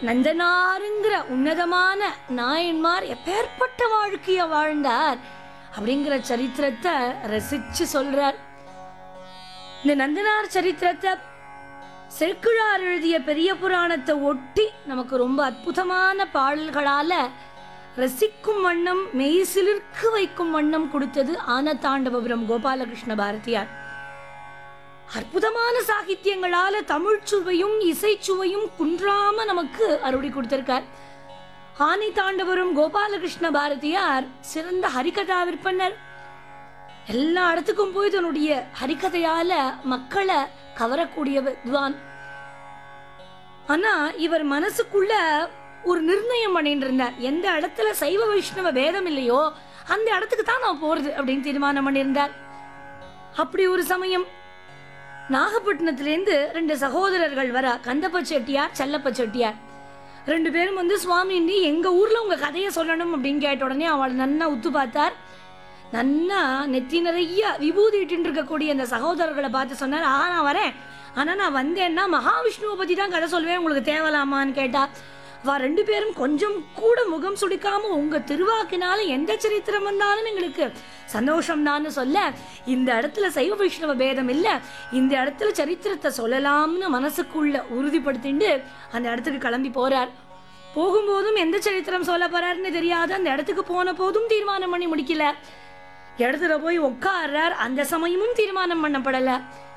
நந்தனாருங்கிற உன்னதமான நாயன்மார் எப்பேற்பட்ட வாழ்க்கைய வாழ்ந்தார் அப்படிங்கிற சரித்திரத்தை ரசிச்சு சொல்றார் இந்த நந்தனார் சரித்திரத்தை செக்குழார் எழுதிய பெரிய புராணத்தை ஒட்டி நமக்கு ரொம்ப அற்புதமான பாடல்களால ரசிக்கும் வண்ணம் மெய்சிலிர்க்கு வைக்கும் வண்ணம் கொடுத்தது ஆனதாண்டவபுரம் கோபாலகிருஷ்ண பாரதியார் அற்புதமான சாகித்யங்களால தமிழ் சுவையும் இசைச்சுவையும் குன்றாம நமக்கு அருளி கொடுத்திருக்கார் ஆனி தாண்டவரும் கோபாலகிருஷ்ண பாரதியார் சிறந்த ஹரிகதா விற்பனர் எல்லா இடத்துக்கும் போய் தன்னுடைய ஹரிகதையால மக்களை கவரக்கூடிய வித்வான் ஆனா இவர் மனசுக்குள்ள ஒரு நிர்ணயம் பண்ணிட்டு இருந்தார் எந்த இடத்துல சைவ வைஷ்ணவ பேதம் இல்லையோ அந்த இடத்துக்கு தான் நான் போறது அப்படின்னு தீர்மானம் பண்ணியிருந்தார் அப்படி ஒரு சமயம் நாகப்பட்டினத்திலேருந்து ரெண்டு சகோதரர்கள் வர கந்தப்ப செட்டியார் செல்லப்ப செட்டியார் ரெண்டு பேரும் வந்து சுவாமி நீ எங்க ஊர்ல உங்க கதையை சொல்லணும் அப்படின்னு கேட்ட உடனே அவள் நன்னா உத்து பார்த்தார் நன்னா நெத்தி நிறைய விபூதி இட்டு இருக்கக்கூடிய அந்த சகோதரர்களை பார்த்து சொன்னார் ஆ நான் வரேன் ஆனா நான் வந்தேன்னா மகாவிஷ்ணுவை பத்தி தான் கதை சொல்வேன் உங்களுக்கு தேவலாமான்னு கேட்டா வா ரெண்டு பேரும் கொஞ்சம் கூட முகம் சுடிக்காம உங்க திருவாக்கினால எந்த சரித்திரம் வந்தாலும் எங்களுக்கு சந்தோஷம் தான் சொல்ல இந்த இடத்துல சைவ வைஷ்ணவ பேதம் இல்ல இந்த இடத்துல சரித்திரத்தை சொல்லலாம்னு மனசுக்குள்ள உறுதிப்படுத்திண்டு அந்த இடத்துக்கு கிளம்பி போறார் போகும்போதும் எந்த சரித்திரம் சொல்ல போறாருன்னு தெரியாது அந்த இடத்துக்கு போன போதும் தீர்மானம் பண்ணி முடிக்கல இடத்துல போய் உட்கார்றார் அந்த சமயமும் தீர்மானம் பண்ணப்படல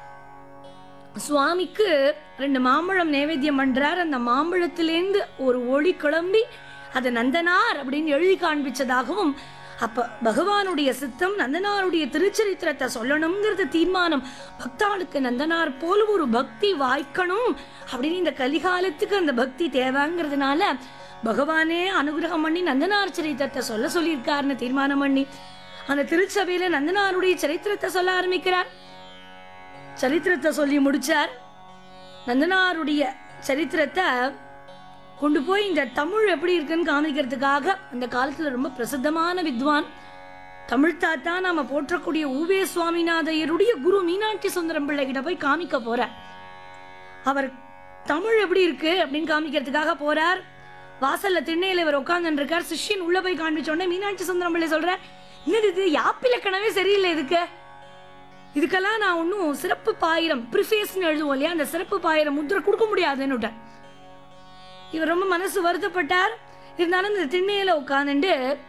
சுவாமிக்கு ரெண்டு மாம்பழம் நைவேத்தியம் பண்றார் அந்த மாம்பழத்திலேருந்து ஒரு ஒளி கிளம்பி அது நந்தனார் அப்படின்னு எழுதி காண்பிச்சதாகவும் அப்ப பகவானுடைய சித்தம் நந்தனாருடைய திருச்சரித்திரத்தை சொல்லணுங்கிறது தீர்மானம் பக்தாளுக்கு நந்தனார் போல ஒரு பக்தி வாய்க்கணும் அப்படின்னு இந்த கலிகாலத்துக்கு அந்த பக்தி தேவைங்கிறதுனால பகவானே அனுகிரகம் பண்ணி நந்தனார் சரித்திரத்தை சொல்ல சொல்லியிருக்காருன்னு தீர்மானம் பண்ணி அந்த திருச்சபையில நந்தனாருடைய சரித்திரத்தை சொல்ல ஆரம்பிக்கிறார் சரித்திரத்தை சொல்லி முடிச்சார் நந்தனாருடைய சரித்திரத்தை கொண்டு போய் இந்த தமிழ் எப்படி இருக்குன்னு காமிக்கிறதுக்காக அந்த காலத்துல ரொம்ப பிரசித்தமான வித்வான் தமிழ் தாத்தா நாம போற்றக்கூடிய ஊவே சுவாமிநாதையருடைய குரு மீனாட்சி சுந்தரம் பிள்ளை கிட்ட போய் காமிக்க போறார் அவர் தமிழ் எப்படி இருக்கு அப்படின்னு காமிக்கிறதுக்காக போறார் வாசல்ல திண்ணையில இவர் உட்கார்ந்துட்டு இருக்கார் சிஷ்யன் உள்ள போய் காண்பிச்ச உடனே மீனாட்சி சுந்தரம் பிள்ளை சொல்றார் என்னது இது யாப்பிலக்கணமே சரியில்லை இதுக்கு இதுக்கெல்லாம் நான் ஒன்றும் சிறப்பு பாயிரம் ப்ரிஃபேஸ்னு எழுதுவோம் இல்லையா அந்த சிறப்பு பாயிரம் முத்திரை கொடுக்க முடியாதுன்னு விட்டார் இவர் ரொம்ப மனசு வருத்தப்பட்டார் இருந்தாலும் இந்த திண்ணையில உட்காந்துட்டு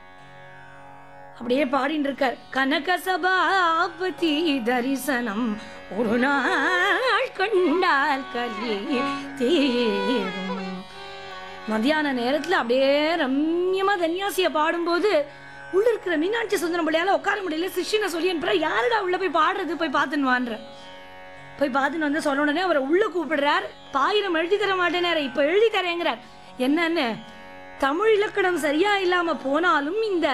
அப்படியே பாடிட்டு இருக்கார் கனக சபாபதி தரிசனம் ஒரு நாள் கண்டால் கலி தீரும் மத்தியான நேரத்துல அப்படியே ரம்யமா தன்யாசிய பாடும்போது உள்ள இருக்கிற மீனாட்சி சுந்தரம் பிள்ளையால உட்கார முடியல சிஷ்யனை சொல்லி அனுப்புற யாருடா உள்ள போய் பாடுறது போய் பார்த்துன்னு வான்ற போய் பார்த்துன்னு வந்து சொன்ன உடனே அவரை உள்ள கூப்பிடுறார் பாயிரம் எழுதி தர மாட்டேனாரு இப்ப எழுதி தரேங்கிறார் என்னன்னு தமிழ் இலக்கணம் சரியா இல்லாம போனாலும் இந்த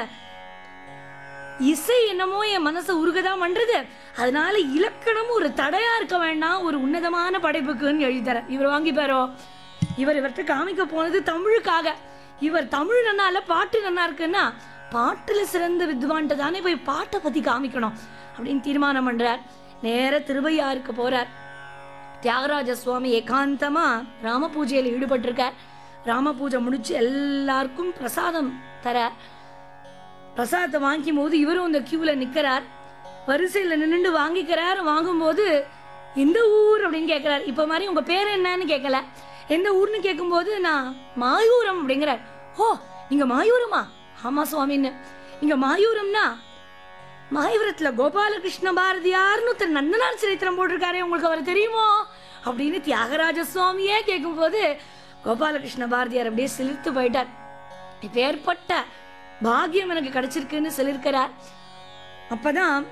இசை என்னமோ என் மனசை உருகதான் பண்றது அதனால இலக்கணம் ஒரு தடையா இருக்க வேண்டாம் ஒரு உன்னதமான படைப்புக்குன்னு எழுதி தர இவர் வாங்கிப்பாரோ இவர் இவர்கிட்ட காமிக்க போனது தமிழுக்காக இவர் தமிழ் நன்னா இல்ல பாட்டு நன்னா இருக்குன்னா பாட்டுல சிறந்த வித்வான்ட்ட தானே போய் பாட்டை பத்தி காமிக்கணும் அப்படின்னு தீர்மானம் பண்றார் நேர திருவையாருக்கு போறார் தியாகராஜ சுவாமி ஏகாந்தமா ராம பூஜையில் ஈடுபட்டிருக்கார் ராம பூஜை முடிச்சு எல்லாருக்கும் பிரசாதம் தர பிரசாதத்தை வாங்கும் போது இவரும் இந்த கியூல நிக்கிறார் வரிசையில் நின்னுண்டு வாங்கிக்கிறார் வாங்கும்போது எந்த ஊர் அப்படின்னு கேட்கிறார் இப்ப மாதிரி உங்க பேர் என்னன்னு கேட்கல எந்த ஊர்னு கேட்கும்போது நான் மாயூரம் அப்படிங்கிறார் ஓ நீங்க மாயூரமா ஆமா சுவாமின்னு இங்க மாயூரம்னா மாயூரத்துல கோபாலகிருஷ்ண பாரதியார்னு ஒருத்தர் நந்தனார் சரித்திரம் போட்டிருக்காரே உங்களுக்கு அவர் தெரியுமோ அப்படின்னு தியாகராஜ சுவாமியே கேட்கும்போது கோபாலகிருஷ்ண பாரதியார் அப்படியே சிலிர்த்து போயிட்டார் இப்ப ஏற்பட்ட பாக்கியம் எனக்கு கிடைச்சிருக்குன்னு சொல்லியிருக்கிறார் அப்பதான்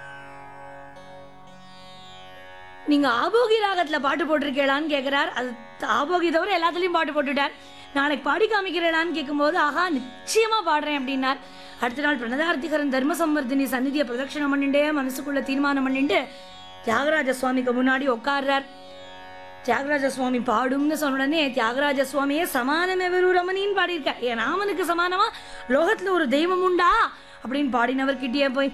நீங்க ஆபோகி ராகத்துல பாட்டு போட்டிருக்கீங்களான்னு கேட்கிறார் அது ஆபோகி தவிர எல்லாத்துலயும் பாட்டு போட்டுட்டார் நாளைக்கு பாடி காமிக்கிறேடான்னு கேட்கும்போது ஆஹா நிச்சயமா பாடுறேன் அப்படின்னார் அடுத்த நாள் பிரணதார்த்திகரன் தர்ம சம்மர்தினி சந்நிதியை பிரதட்சணம் பண்ணிட்டே மனசுக்குள்ள தீர்மானம் பண்ணிட்டு தியாகராஜ சுவாமிக்கு முன்னாடி உட்கார்றார் தியாகராஜ சுவாமி பாடும்னு சொன்ன உடனே தியாகராஜ சுவாமியே சமானமே வெறும் ரமணின்னு பாடியிருக்கார் என் ராமனுக்கு சமானமா லோகத்துல ஒரு தெய்வம் உண்டா அப்படின்னு பாடினவர் கிட்டே போய்